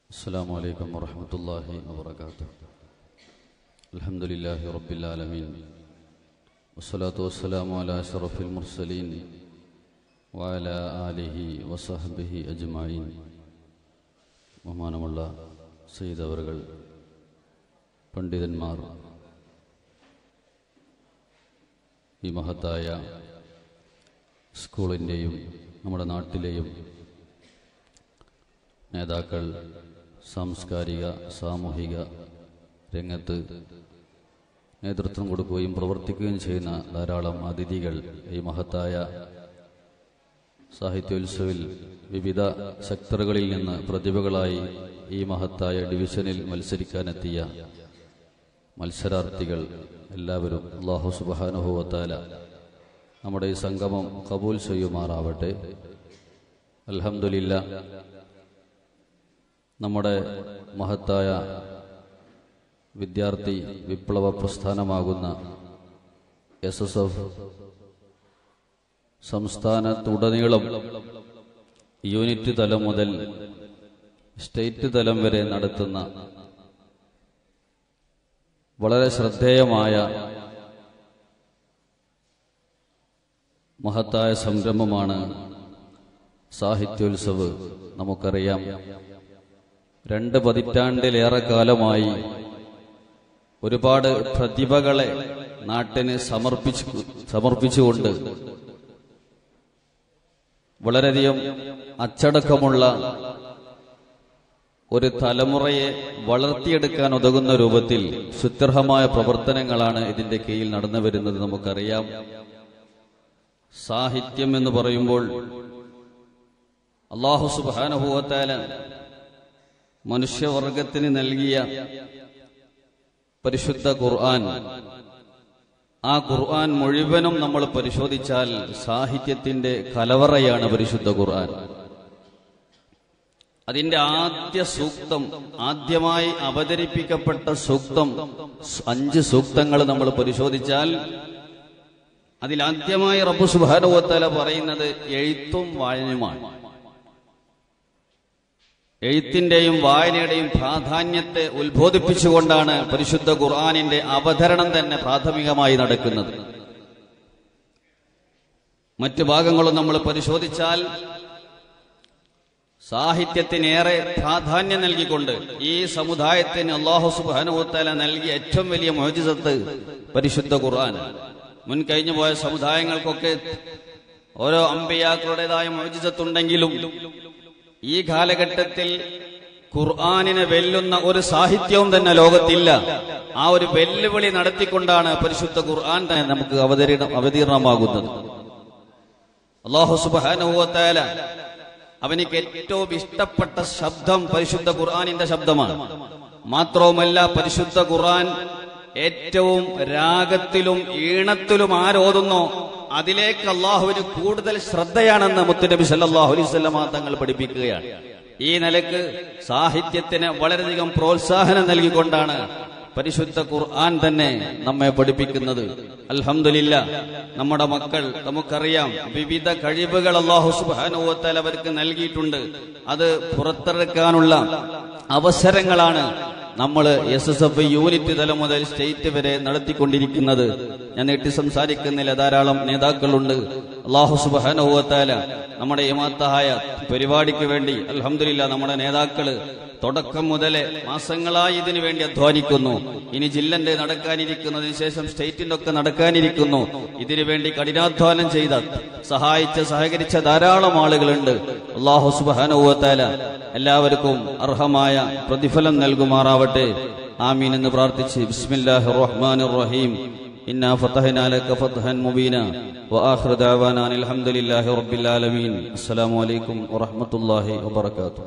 السلام عليكم ورحمة الله وبركاته الحمد لله رب العالمين والصلاة والسلام على أشرف المرسلين وعلى آله وصحبه أجمعين ബഹുമാനമുള്ള ചെയ്തവറുകൾ പണ്ഡിതന്മാർ ഈ മഹത്തായ സ്കൂളിൻ്റെയും നമ്മുടെ നാട്ടിലെയും നേതാക്കൾ സാംസ്കാരിക സാമൂഹിക രംഗത്ത് നേതൃത്വം കൊടുക്കുകയും പ്രവർത്തിക്കുകയും ചെയ്യുന്ന ധാരാളം അതിഥികൾ ഈ മഹത്തായ സാഹിത്യോത്സവിൽ വിവിധ സെക്ടറുകളിൽ നിന്ന് പ്രതിഭകളായി ഈ മഹത്തായ ഡിവിഷനിൽ മത്സരിക്കാനെത്തിയ മത്സരാർത്ഥികൾ എല്ലാവരും അള്ളാഹു സുബാനുഭവത്താല നമ്മുടെ ഈ സംഗമം കബൂൽ ചെയ്യുമാറാവട്ടെ അൽഹംദുലില്ല നമ്മുടെ മഹത്തായ വിദ്യാർത്ഥി വിപ്ലവ പ്രസ്ഥാനമാകുന്ന എസ് എസ് എഫ് സംസ്ഥാനത്തുടനീളം യൂണിറ്റ് തലം മുതൽ സ്റ്റേറ്റ് തലം വരെ നടത്തുന്ന വളരെ ശ്രദ്ധേയമായ മഹത്തായ സംരംഭമാണ് സാഹിത്യോത്സവ് നമുക്കറിയാം രണ്ട് പതിറ്റാണ്ടിലേറെ കാലമായി ഒരുപാട് പ്രതിഭകളെ നാട്ടിന് സമർപ്പിച്ചു സമർപ്പിച്ചുകൊണ്ട് വളരെയധികം അച്ചടക്കമുള്ള ഒരു തലമുറയെ വളർത്തിയെടുക്കാൻ ഉതകുന്ന രൂപത്തിൽ സുത്യർഹമായ പ്രവർത്തനങ്ങളാണ് ഇതിന്റെ കീഴിൽ നടന്നു വരുന്നത് നമുക്കറിയാം സാഹിത്യം എന്ന് പറയുമ്പോൾ അള്ളാഹു സുബാനുഭവത്താല മനുഷ്യവർഗത്തിന് നൽകിയ പരിശുദ്ധ ഖുർആൻ ആ ഖുർആൻ മുഴുവനും നമ്മൾ പരിശോധിച്ചാൽ സാഹിത്യത്തിന്റെ കലവറയാണ് പരിശുദ്ധ ഖുർആൻ അതിന്റെ ആദ്യ സൂക്തം ആദ്യമായി അവതരിപ്പിക്കപ്പെട്ട സൂക്തം അഞ്ച് സൂക്തങ്ങൾ നമ്മൾ പരിശോധിച്ചാൽ അതിൽ ആദ്യമായി റബ്ബു സുബാനുവത്തല പറയുന്നത് എഴുത്തും വായനയുമാണ് എഴുത്തിന്റെയും വായനയുടെയും പ്രാധാന്യത്തെ ഉത്ബോധിപ്പിച്ചുകൊണ്ടാണ് പരിശുദ്ധ ഖുർആാനിന്റെ അവതരണം തന്നെ പ്രാഥമികമായി നടക്കുന്നത് മറ്റു ഭാഗങ്ങളും നമ്മൾ പരിശോധിച്ചാൽ സാഹിത്യത്തിനേറെ പ്രാധാന്യം നൽകിക്കൊണ്ട് ഈ സമുദായത്തിന് അള്ളാഹു സുബാനുത്തല നൽകിയ ഏറ്റവും വലിയ മോചിതത്ത് പരിശുദ്ധ ഖുർആൻ മുൻ കഴിഞ്ഞു പോയ സമുദായങ്ങൾക്കൊക്കെ ഓരോ അമ്പയാക്കളുടേതായ മോചിതത്തുണ്ടെങ്കിലും ഈ കാലഘട്ടത്തിൽ ഖുർആാനിനെ വെല്ലുന്ന ഒരു സാഹിത്യവും തന്നെ ലോകത്തില്ല ആ ഒരു വെല്ലുവിളി നടത്തിക്കൊണ്ടാണ് പരിശുദ്ധ ഖുർആൻ തന്നെ നമുക്ക് അവതരണ അവതീർണമാകുന്നത് അള്ളാഹു സുബാനുഭവത്തായ അവനിക്ക് ഏറ്റവും ഇഷ്ടപ്പെട്ട ശബ്ദം പരിശുദ്ധ ഖുർആാനിന്റെ ശബ്ദമാണ് മാത്രവുമല്ല പരിശുദ്ധ ഖുർആൻ ഏറ്റവും രാഗത്തിലും ഈണത്തിലും ആരോതുന്നോ അതിലേക്ക് അള്ളാഹുവിന് കൂടുതൽ ശ്രദ്ധയാണെന്ന് മുത്തുനബി സല്ലാഹു അലൈവല്ലമ തങ്ങൾ പഠിപ്പിക്കുകയാണ് ഈ നിലക്ക് സാഹിത്യത്തിന് വളരെയധികം പ്രോത്സാഹനം നൽകിക്കൊണ്ടാണ് പരിശുദ്ധ ഖുർആൻ തന്നെ നമ്മെ പഠിപ്പിക്കുന്നത് അൽഹമില്ല നമ്മുടെ മക്കൾ നമുക്കറിയാം വിവിധ കഴിവുകൾ അള്ളാഹു സുബാനുവത്തൽ അവർക്ക് നൽകിയിട്ടുണ്ട് അത് പുറത്തെടുക്കാനുള്ള അവസരങ്ങളാണ് നമ്മൾ എസ് എസ് എഫ് യൂണിറ്റ് തലം മുതൽ സ്റ്റേറ്റ് വരെ നടത്തിക്കൊണ്ടിരിക്കുന്നത് ഞാൻ നീട്ടി സംസാരിക്കുന്നില്ല ധാരാളം നേതാക്കളുണ്ട് അള്ളാഹു സുബാനുഭവത്താല നമ്മുടെ യമാത്തായ പരിപാടിക്ക് വേണ്ടി അലഹമില്ല നമ്മുടെ നേതാക്കള് തുടക്കം മുതലേ മാസങ്ങളായി ഇതിനു വേണ്ടി അധ്വാനിക്കുന്നു ഇനി ജില്ലന്റെ നടക്കാനിരിക്കുന്നതിന് ശേഷം സ്റ്റേറ്റിന്റെ ഒക്കെ നടക്കാനിരിക്കുന്നു ഇതിനു വേണ്ടി കഠിനാധ്വാനം ചെയ്ത സഹായിച്ച സഹകരിച്ച ധാരാളം ആളുകളുണ്ട് അള്ളാഹു സുബാനുഭവത്താല എല്ലാവർക്കും അർഹമായ പ്രതിഫലം നൽകുമാറാവട്ടെ ആമീൻ എന്ന് പ്രാർത്ഥിച്ച് ബിസ്മില്ലാഹി റഹ്മാൻ റഹീം إنا فتحنا لك فتحا مبينا وآخر دعوانا أن الحمد لله رب العالمين السلام عليكم ورحمة الله وبركاته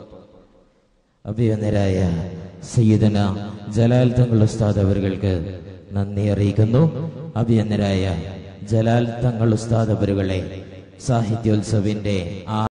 അഭിയന്നരായ സയ്യിദന ജലാൽ തങ്ങൾ ഉസ്താദ് അവർക്ക് നന്ദി അറിയിക്കുന്നു അഭിയന്നരായ ജലാൽ തങ്ങൾ ഉസ്താദ് അവരുകളെ സാഹിത്യോത്സവിന്റെ ആ